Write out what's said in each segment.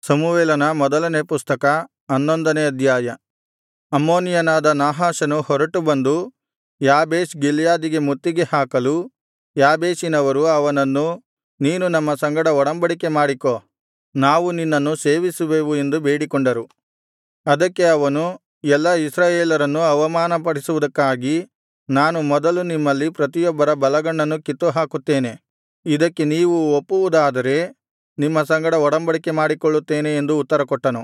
ಸಮುವೇಲನ ಮೊದಲನೇ ಪುಸ್ತಕ ಹನ್ನೊಂದನೇ ಅಧ್ಯಾಯ ಅಮ್ಮೋನಿಯನಾದ ನಾಹಾಷನು ಹೊರಟು ಬಂದು ಯಾಬೇಷ್ ಗಿಲ್ಯಾದಿಗೆ ಮುತ್ತಿಗೆ ಹಾಕಲು ಯಾಬೇಷಿನವರು ಅವನನ್ನು ನೀನು ನಮ್ಮ ಸಂಗಡ ಒಡಂಬಡಿಕೆ ಮಾಡಿಕೋ ನಾವು ನಿನ್ನನ್ನು ಸೇವಿಸುವೆವು ಎಂದು ಬೇಡಿಕೊಂಡರು ಅದಕ್ಕೆ ಅವನು ಎಲ್ಲಾ ಇಸ್ರಾಯೇಲರನ್ನು ಅವಮಾನಪಡಿಸುವುದಕ್ಕಾಗಿ ನಾನು ಮೊದಲು ನಿಮ್ಮಲ್ಲಿ ಪ್ರತಿಯೊಬ್ಬರ ಬಲಗಣ್ಣನ್ನು ಕಿತ್ತುಹಾಕುತ್ತೇನೆ ಇದಕ್ಕೆ ನೀವು ಒಪ್ಪುವುದಾದರೆ ನಿಮ್ಮ ಸಂಗಡ ಒಡಂಬಡಿಕೆ ಮಾಡಿಕೊಳ್ಳುತ್ತೇನೆ ಎಂದು ಉತ್ತರಕೊಟ್ಟನು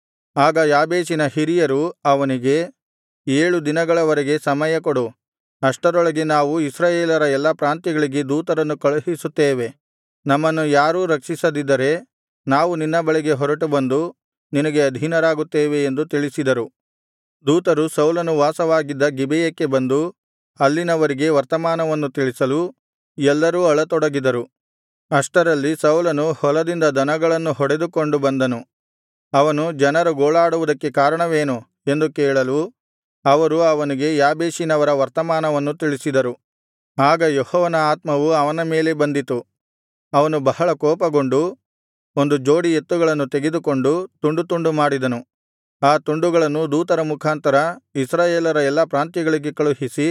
ಆಗ ಯಾಬೇಷಿನ ಹಿರಿಯರು ಅವನಿಗೆ ಏಳು ದಿನಗಳವರೆಗೆ ಸಮಯ ಕೊಡು ಅಷ್ಟರೊಳಗೆ ನಾವು ಇಸ್ರಾಯೇಲರ ಎಲ್ಲಾ ಪ್ರಾಂತ್ಯಗಳಿಗೆ ದೂತರನ್ನು ಕಳುಹಿಸುತ್ತೇವೆ ನಮ್ಮನ್ನು ಯಾರೂ ರಕ್ಷಿಸದಿದ್ದರೆ ನಾವು ನಿನ್ನ ಬಳಿಗೆ ಹೊರಟು ಬಂದು ನಿನಗೆ ಅಧೀನರಾಗುತ್ತೇವೆ ಎಂದು ತಿಳಿಸಿದರು ದೂತರು ಸೌಲನು ವಾಸವಾಗಿದ್ದ ಗಿಬೆಯಕ್ಕೆ ಬಂದು ಅಲ್ಲಿನವರಿಗೆ ವರ್ತಮಾನವನ್ನು ತಿಳಿಸಲು ಎಲ್ಲರೂ ಅಳತೊಡಗಿದರು ಅಷ್ಟರಲ್ಲಿ ಸೌಲನು ಹೊಲದಿಂದ ದನಗಳನ್ನು ಹೊಡೆದುಕೊಂಡು ಬಂದನು ಅವನು ಜನರು ಗೋಳಾಡುವುದಕ್ಕೆ ಕಾರಣವೇನು ಎಂದು ಕೇಳಲು ಅವರು ಅವನಿಗೆ ಯಾಬೇಷಿನವರ ವರ್ತಮಾನವನ್ನು ತಿಳಿಸಿದರು ಆಗ ಯೆಹೋವನ ಆತ್ಮವು ಅವನ ಮೇಲೆ ಬಂದಿತು ಅವನು ಬಹಳ ಕೋಪಗೊಂಡು ಒಂದು ಜೋಡಿ ಎತ್ತುಗಳನ್ನು ತೆಗೆದುಕೊಂಡು ತುಂಡು ತುಂಡು ಮಾಡಿದನು ಆ ತುಂಡುಗಳನ್ನು ದೂತರ ಮುಖಾಂತರ ಇಸ್ರಾಯೇಲರ ಎಲ್ಲಾ ಪ್ರಾಂತ್ಯಗಳಿಗೆ ಕಳುಹಿಸಿ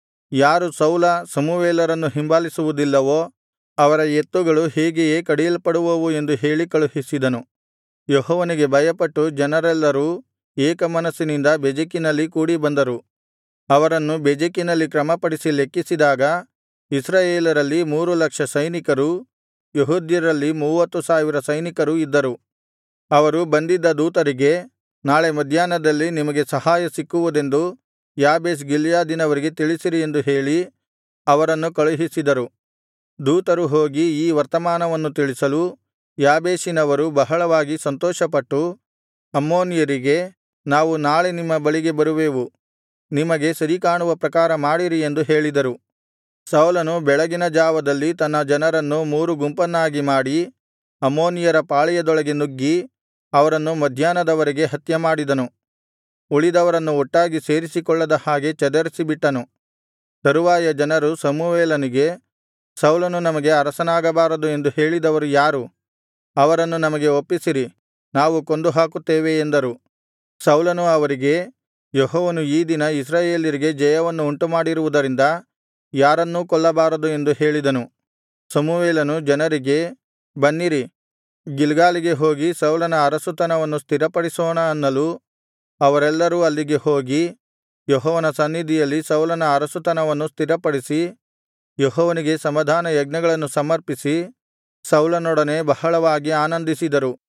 ಯಾರು ಸೌಲ ಸಮುವೇಲರನ್ನು ಹಿಂಬಾಲಿಸುವುದಿಲ್ಲವೋ ಅವರ ಎತ್ತುಗಳು ಹೀಗೆಯೇ ಕಡಿಯಲ್ಪಡುವವು ಎಂದು ಹೇಳಿ ಕಳುಹಿಸಿದನು ಯೆಹೋವನಿಗೆ ಭಯಪಟ್ಟು ಜನರೆಲ್ಲರೂ ಏಕಮನಸ್ಸಿನಿಂದ ಬೆಜೆಕಿನಲ್ಲಿ ಕೂಡಿಬಂದರು ಅವರನ್ನು ಬೆಜೆಕಿನಲ್ಲಿ ಕ್ರಮಪಡಿಸಿ ಲೆಕ್ಕಿಸಿದಾಗ ಇಸ್ರಾಯೇಲರಲ್ಲಿ ಮೂರು ಲಕ್ಷ ಸೈನಿಕರೂ ಯೆಹೂದ್ಯರಲ್ಲಿ ಮೂವತ್ತು ಸಾವಿರ ಸೈನಿಕರೂ ಇದ್ದರು ಅವರು ಬಂದಿದ್ದ ದೂತರಿಗೆ ನಾಳೆ ಮಧ್ಯಾಹ್ನದಲ್ಲಿ ನಿಮಗೆ ಸಹಾಯ ಸಿಕ್ಕುವುದೆಂದು ಯಾಬೇಷ್ ಗಿಲ್ಯಾದಿನವರಿಗೆ ತಿಳಿಸಿರಿ ಎಂದು ಹೇಳಿ ಅವರನ್ನು ಕಳುಹಿಸಿದರು ದೂತರು ಹೋಗಿ ಈ ವರ್ತಮಾನವನ್ನು ತಿಳಿಸಲು ಯಾಬೇಷಿನವರು ಬಹಳವಾಗಿ ಸಂತೋಷಪಟ್ಟು ಅಮ್ಮೋನಿಯರಿಗೆ ನಾವು ನಾಳೆ ನಿಮ್ಮ ಬಳಿಗೆ ಬರುವೆವು ನಿಮಗೆ ಸರಿಕಾಣುವ ಪ್ರಕಾರ ಮಾಡಿರಿ ಎಂದು ಹೇಳಿದರು ಸೌಲನು ಬೆಳಗಿನ ಜಾವದಲ್ಲಿ ತನ್ನ ಜನರನ್ನು ಮೂರು ಗುಂಪನ್ನಾಗಿ ಮಾಡಿ ಅಮ್ಮೋನಿಯರ ಪಾಳೆಯದೊಳಗೆ ನುಗ್ಗಿ ಅವರನ್ನು ಮಧ್ಯಾಹ್ನದವರೆಗೆ ಹತ್ಯೆಮಾಡಿದನು ಉಳಿದವರನ್ನು ಒಟ್ಟಾಗಿ ಸೇರಿಸಿಕೊಳ್ಳದ ಹಾಗೆ ಚದರಿಸಿಬಿಟ್ಟನು ತರುವಾಯ ಜನರು ಸಮುವೇಲನಿಗೆ ಸೌಲನು ನಮಗೆ ಅರಸನಾಗಬಾರದು ಎಂದು ಹೇಳಿದವರು ಯಾರು ಅವರನ್ನು ನಮಗೆ ಒಪ್ಪಿಸಿರಿ ನಾವು ಕೊಂದುಹಾಕುತ್ತೇವೆ ಎಂದರು ಸೌಲನು ಅವರಿಗೆ ಯೆಹೋವನು ಈ ದಿನ ಇಸ್ರಾಯೇಲ್ಯರಿಗೆ ಜಯವನ್ನು ಉಂಟುಮಾಡಿರುವುದರಿಂದ ಯಾರನ್ನೂ ಕೊಲ್ಲಬಾರದು ಎಂದು ಹೇಳಿದನು ಸಮುವೇಲನು ಜನರಿಗೆ ಬನ್ನಿರಿ ಗಿಲ್ಗಾಲಿಗೆ ಹೋಗಿ ಸೌಲನ ಅರಸುತನವನ್ನು ಸ್ಥಿರಪಡಿಸೋಣ ಅನ್ನಲು ಅವರೆಲ್ಲರೂ ಅಲ್ಲಿಗೆ ಹೋಗಿ ಯೆಹೋವನ ಸನ್ನಿಧಿಯಲ್ಲಿ ಸೌಲನ ಅರಸುತನವನ್ನು ಸ್ಥಿರಪಡಿಸಿ ಯೆಹೋವನಿಗೆ ಸಮಾಧಾನ ಯಜ್ಞಗಳನ್ನು ಸಮರ್ಪಿಸಿ ಸೌಲನೊಡನೆ ಬಹಳವಾಗಿ ಆನಂದಿಸಿದರು